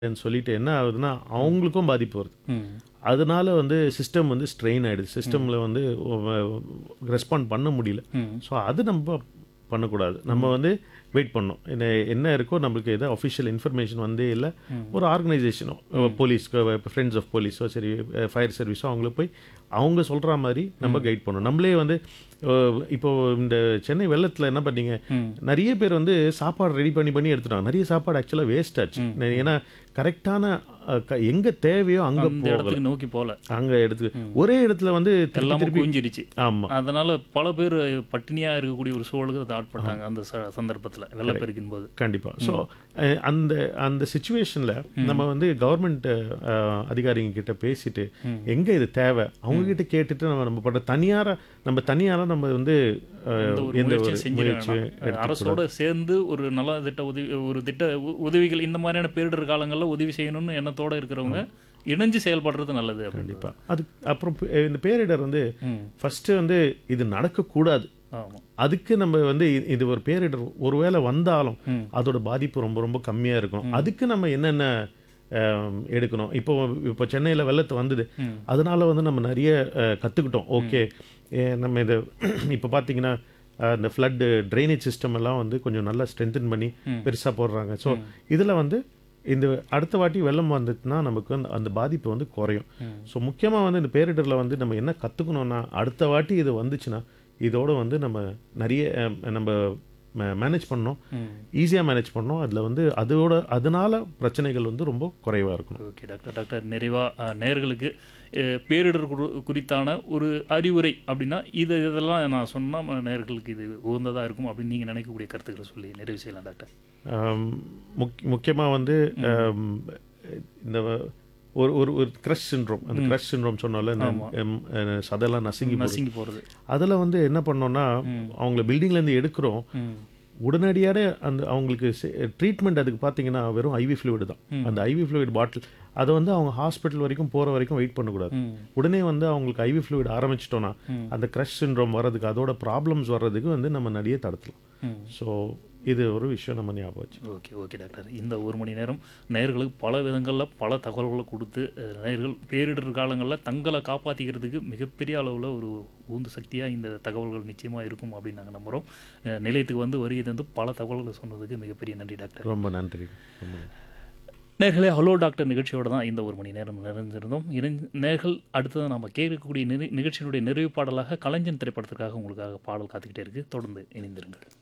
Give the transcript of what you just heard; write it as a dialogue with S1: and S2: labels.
S1: சொல்லிட்டு என்ன ஆகுதுன்னா அவங்களுக்கும் பாதிப்பு வருது
S2: ம்
S1: அதனால வந்து சிஸ்டம் வந்து ஸ்ட்ரெயின் ஆயிடுது சிஸ்டமில் வந்து ரெஸ்பாண்ட் பண்ண முடியல
S2: ம்
S1: ஸோ அது நம்ம பண்ணக்கூடாது நம்ம வந்து வெயிட் பண்ணோம் என்ன என்ன இருக்கோ நம்மளுக்கு எதாவது அஃபிஷியல் இன்ஃபர்மேஷன் வந்தே இல்லை ஒரு ஆர்கனைசேஷனோ போலீஸ்க்கோ ஃப்ரெண்ட்ஸ் ஆஃப் போலீஸோ சரி ஃபயர் சர்வீஸோ அவங்கள போய் அவங்க சொல்கிற மாதிரி நம்ம கைட் பண்ணணும் நம்மளே வந்து அஹ், இப்போ இந்த சென்னை வெள்ளத்தில் என்ன பண்ணீங்க
S2: ம்.
S1: நிறைய பேர் வந்து சாப்பாடு ரெடி பண்ணி பண்ணி எடுத்துட்டாங்க நிறைய சாப்பாடு ஆக்சுவலாக வேஸ்ட் ஆச்சு ஏன்னா கரெக்டான எங்கே தேவையோ அங்கே
S2: இந்த
S1: போகல
S2: இடத்துக்கு நோக்கி போல
S1: அங்கே எடுத்து ஒரே இடத்துல வந்து திருப்பி
S2: எல்லாமே
S1: திருப்பி
S2: குவிஞ்சிருச்சு
S1: ஆமாம்
S2: அதனால பல பேர் பட்டினியா இருக்கக்கூடிய ஒரு சூழலுக்கு அதை ஆட்பட்டாங்க அந்த ச- சந்தர்ப்பத்துல வெள்ளப்பெருக்கின் போது
S1: கண்டிப்பாக ஸோ அந்த அந்த சுச்சுவேஷனில் நம்ம வந்து கவர்மெண்ட் அதிகாரிங்க கிட்ட பேசிட்டு எங்கே இது தேவை அவங்க கிட்ட கேட்டுட்டு நம்ம நம்ம பண்ணுற தனியார நம்ம தனியார நம்ம வந்து அஹ்,
S2: இந்த ஒரு
S1: எந்த ஒரு
S2: முயற்சியை செஞ்சிட
S1: முயற்சி
S2: வேணாம். அரசோட சேர்ந்து ஒரு நல்ல திட்ட உதவி ஒரு திட்ட உ- உதவிகள் இந்த மாதிரியான பேரிடர் காலங்கள்ல உதவி செய்யணும்னு எண்ணத்தோட இருக்கிறவங்க இணைஞ்சு செயல்படுறது நல்லது அப்படின்னு
S1: கண்டிப்பாக அது அப்புறம் பே- இந்த பேரிடர் வந்து
S2: ம்
S1: ஃபஸ்ட்டு வந்து இது நடக்கக்கூடாது
S2: ஆமா
S1: அதுக்கு நம்ம வந்து இ- இது ஒரு பேரிடர் ஒருவேளை வந்தாலும்
S2: ம்.
S1: அதோட பாதிப்பு ரொம்ப ரொம்ப கம்மியாக இருக்கும் அதுக்கு நம்ம என்னென்ன அஹ், எடுக்கணும் இப்போ இப்போ சென்னையில் வெள்ளத்து வந்தது
S2: ம்.
S1: அதனால வந்து நம்ம நிறைய அஹ், கத்துக்கிட்டோம் ஓகே நம்ம இதை இப்போ பார்த்தீங்கன்னா அஹ், இந்த ஃப்ளட்டு ட்ரைனேஜ் சிஸ்டம் எல்லாம் வந்து கொஞ்சம் நல்லா ஸ்ட்ரென்தன் பண்ணி பெருசாக போடுறாங்க ஸோ இதில் வந்து இந்த அடுத்த வாட்டி வெள்ளம் வந்துச்சுன்னா நமக்கு வந்து அந்த பாதிப்பு வந்து குறையும் ஸோ முக்கியமாக வந்து இந்த பேரிடரில் வந்து நம்ம என்ன கற்றுக்கணும்னா அடுத்த வாட்டி இது வந்துச்சுன்னா இதோட வந்து நம்ம நிறைய அஹ், நம்ம மேனேஜ் பண்ணோம்
S2: ம்
S1: ஈஸியாக மேனேஜ் பண்ணோம் அதில் வந்து அதோட அதனால பிரச்சனைகள் வந்து ரொம்ப குறைவாக இருக்கணும்
S2: ஓகே டாக்டர் டாக்டர் நிறைவா அஹ், நேயர்களுக்கு அஹ், பேரிடர் குறி- குறித்தான ஒரு அறிவுரை அப்படின்னா இது இதெல்லாம் நான் சொன்னால் நேயர்களுக்கு இது உகந்ததாக இருக்கும் அப்படின்னு நீங்கள் நினைக்கக்கூடிய கருத்துக்களை சொல்லி நிறைவு செய்யலாம் டாக்டர்
S1: ஆம், முக் முக்கியமாக வந்து ஆம், இந்த ஒரு ஒரு ஒரு க்ரஷ் சின்ரோம் அந்த க்ரஷ் சின்ரோம் சொன்னால இந்த எம், அஹ், சதையெல்லாம் நசுங்கி போகுது
S2: நசுங்கி போகிறது
S1: அதில் வந்து என்ன பண்ணோம்னா அவங்கள பில்டிங்லேருந்து எடுக்கிறோம்
S2: ம்
S1: உடனடியாக அந்த அவங்களுக்கு ட்ரீட்மெண்ட் அதுக்கு பார்த்தீங்கன்னா வெறும் ஐவி ஃப்ளூயிடு தான் அந்த ஐவி ஃப்ளூயிட் பாட்டில் அதை வந்து அவங்க ஹாஸ்பிட்டல் வரைக்கும் போகிற வரைக்கும் வெயிட் பண்ணக்கூடாது
S2: ம்
S1: உடனே வந்து அவங்களுக்கு ஐவி ஃப்ளூயிட் ஆரம்பிச்சிட்டோன்னா அந்த க்ரஷ் சின்ரோம் வர்றதுக்கு அதோட ப்ராப்ளம்ஸ் வர்றதுக்கு வந்து நம்ம நிறைய தடுக்கலாம்
S2: ம்
S1: ஸோ இது ஒரு விஷயம் நம்ம ஞாபகம் வச்சு
S2: ஓகே ஓகே டாக்டர் இந்த ஒரு மணி நேரம் நேயர்களுக்கு பல விதங்களில் பல தகவல்களை கொடுத்து அஹ், நேயர்கள் பேரிடர் காலங்களில் தங்களை காப்பாற்றிக்கிறதுக்கு மிகப்பெரிய அளவில் ஒரு ஊந்து சக்தியாக இந்த தகவல்கள் நிச்சயமாக இருக்கும் அப்படின்னு நாங்கள் நம்புகிறோம் அஹ், நிலையத்துக்கு வந்து வருகை தந்து பல தகவல்களை சொன்னதுக்கு மிகப்பெரிய நன்றி டாக்டர்
S1: ரொம்ப நன்றி ரொம்ப நன்றி
S2: நேர்களே ஹலோ டாக்டர் நிகழ்ச்சியோட தான் இந்த ஒரு மணி நேரம் நிறைஞ்சிருந்தோம் இணைஞ்ச நேர்கள் அடுத்தது நம்ம கேட்கக்கூடிய நிறை நிகழ்ச்சியினுடைய நிறைவு பாடலாக கலைஞன் திரைப்படத்திற்காக உங்களுக்காக பாடல் காத்துக்கிட்டே இருக்கு தொடர்ந்து இணைந்திருங்கள்